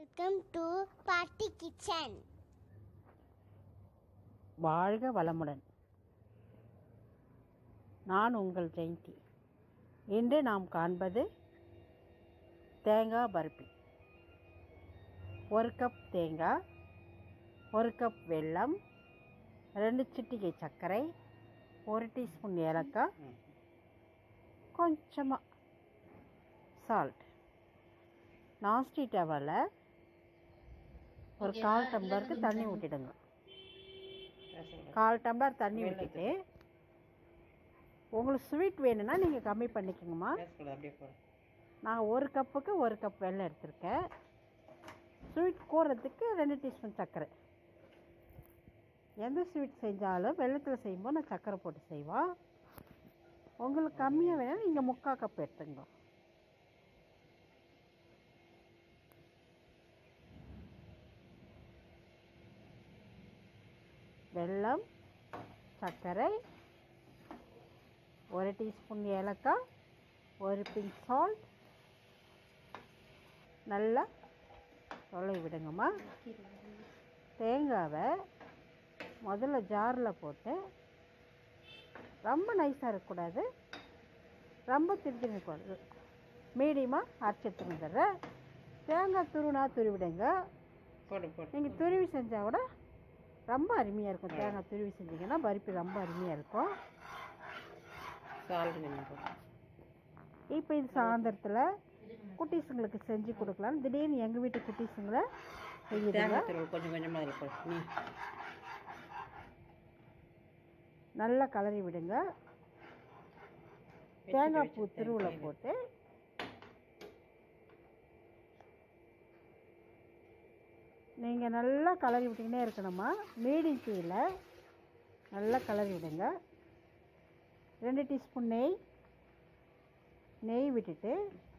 Welcome to பாட்டி kitchen வாழ்க வளமுடன் நான் உங்கள் ஜெயந்தி இன்று நாம் காண்பது தேங்காய் பர்பி ஒரு கப் தேங்காய் ஒரு கப் வெல்லம் ரெண்டு சிட்டிகை சர்க்கரை ஒரு டீஸ்பூன் ஏலக்காய் கொஞ்சமாக சால்ட் நாஸ்டி டவலில் ஒரு கால் டம்ளருக்கு தண்ணி ஊற்றிடுங்க கால் டம்ளர் தண்ணி ஊற்றிட்டு உங்களுக்கு ஸ்வீட் வேணும்னா நீங்கள் கம்மி பண்ணிக்கோங்கம்மா அப்படியே போடு நான் ஒரு கப்புக்கு ஒரு கப் வெல்லம் எடுத்திருக்கேன் ஸ்வீட் கூறதுக்கு ரெண்டு டீஸ்பூன் சர்க்கரை எந்த ஸ்வீட் செஞ்சாலும் வெள்ளத்தில் செய்யும்போது நான் சர்க்கரை போட்டு செய்வோம் உங்களுக்கு கம்மியாக வேணும் நீங்கள் முக்கால் கப் எடுத்துங்க வெல்லம் சர்க்கரை ஒரு டீஸ்பூன் ஏலக்காய் ஒரு பிஞ்ச் சால்ட் நல்லா தொலை விடுங்கம்மா தேங்காவை முதல்ல ஜாரில் போட்டு ரொம்ப நைஸாக இருக்கக்கூடாது ரொம்ப திருத்தி இருக்கக்கூடாது மீடியமாக அரைச்சி எடுத்துன்னு வந்துடுறேன் தேங்காய் துருவினா துருவிடுங்க போடு போடு நீங்கள் துருவி செஞ்சால் கூட ரொம்ப அருமையாக இருக்கும் தேங்காய் துருவி செஞ்சீங்கன்னா பருப்பி ரொம்ப அருமையாக இருக்கும் சால்ட் கொஞ்சம் போடு இப்போ இது சாயந்தரத்தில் குட்டீஸுங்களுக்கு செஞ்சு கொடுக்கலாம் திடீர்னு எங்கள் வீட்டு குட்டீஸுங்களை செய்யுதுங்க தேங்காய் துருவல் கொஞ்சம் கொஞ்சமாக அதில் போடு நீ நல்லா கலரி விடுங்க தேங்காய் பூ திருவில் போட்டு நீங்கள் நல்லா கலரி விட்டிங்கன்னே இருக்கணுமா மீடியம் தீயில் நல்லா கலரி விடுங்க ரெண்டு டீஸ்பூன் நெய் நெய் விட்டுட்டு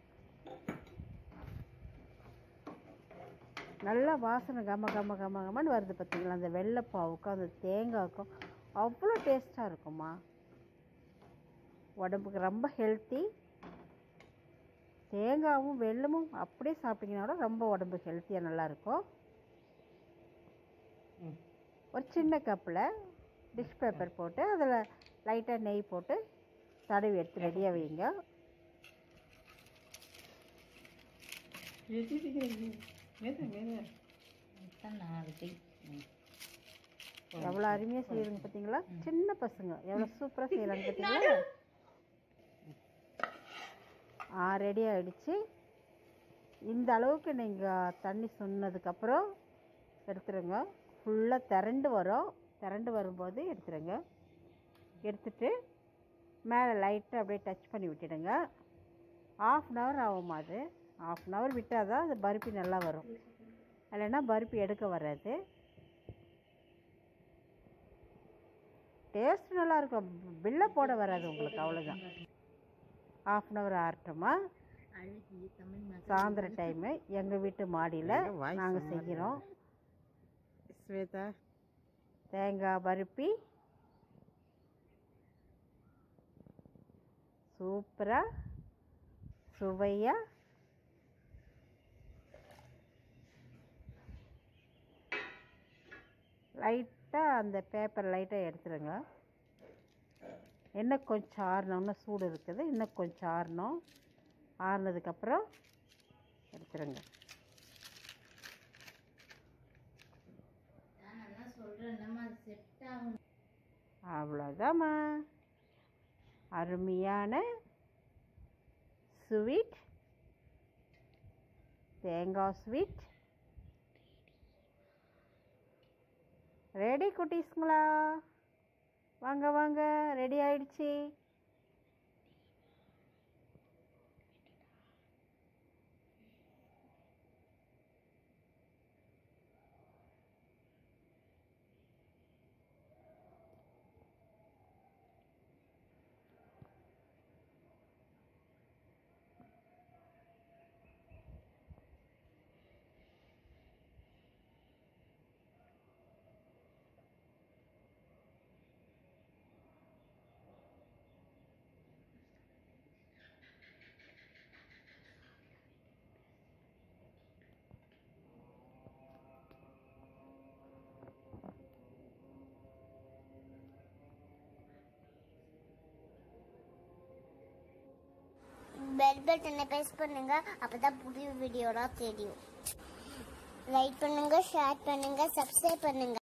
நல்லா வாசனை கம கம கம கமன்னு வருது பார்த்தீங்களா அந்த வெள்ளைப்பாவுக்கும் அந்த தேங்காய்க்கும் அவ்வளோ டேஸ்ட்டாக இருக்குமா உடம்புக்கு ரொம்ப ஹெல்த்தி தேங்காவும் வெல்லமும் அப்படியே சாப்பிட்டீங்கன்னா கூட ரொம்ப உடம்பு ஹெல்த்தியாக நல்லாயிருக்கும் ம் ஒரு சின்ன கப்பில் டிஷ் பேப்பர் போட்டு அதில் லைட்டாக நெய் போட்டு தடவி எடுத்து ரெடியாக வைங்க மேத மேத எவ்வளோ அருமையாக செய்யுதுங்க பார்த்தீங்களா சின்ன பசங்க எவ்வளோ சூப்பராக செய்கிறாங்க பார்த்தீங்களா ஆ ரெடி ஆகிடுச்சு இந்த அளவுக்கு நீங்கள் தண்ணி சொன்னதுக்கப்புறம் எடுத்துருங்க ஃபுல்லாக திரண்டு வரும் திரண்டு வரும்போது எடுத்துருங்க எடுத்துட்டு மேலே லைட்டாக அப்படியே டச் பண்ணி விட்டுடுங்க ஆஃப் அன் ஹவர் ஆகும் அது ஆஃப் அன் ஹவர் விட்டால் தான் அது பருப்பி நல்லா வரும் இல்லைன்னா பருப்பி எடுக்க வராது டேஸ்ட் நல்லா இருக்கும் பில்லை போட வராது உங்களுக்கு அவ்வளோதான் ஆஃப் அன் ஹவர் ஆகட்டுமா சாயந்தர டைமு எங்கள் வீட்டு மாடியில் எங்க voice நாங்கள் மாறுது? செய்கிறோம் ஸ்வேதா தேங்காய் பருப்பி சூப்பராக சுவையாக லைட்டாக அந்த பேப்பர் லைட்டாக எடுத்துருங்க இன்னும் கொஞ்சம் ஆறணும் இன்னும் சூடு இருக்குது இன்னும் கொஞ்சம் ஆறணும் ஆறுனதுக்கப்புறம் எடுத்துருங்க அவ்வளோதாம்மா அருமையான ஸ்வீட் தேங்காய் ஸ்வீட் ரெடி குட்டீஸுங்களா வாங்க வாங்க ரெடி ஆயிடுச்சு பெல் பட்டனை ப்ரெஸ் பண்ணுங்க அப்பதான் புதிய வீடியோலாம் தெரியும் லைக் பண்ணுங்க ஷேர் பண்ணுங்க சப்ஸ்கிரைப் பண்ணுங்க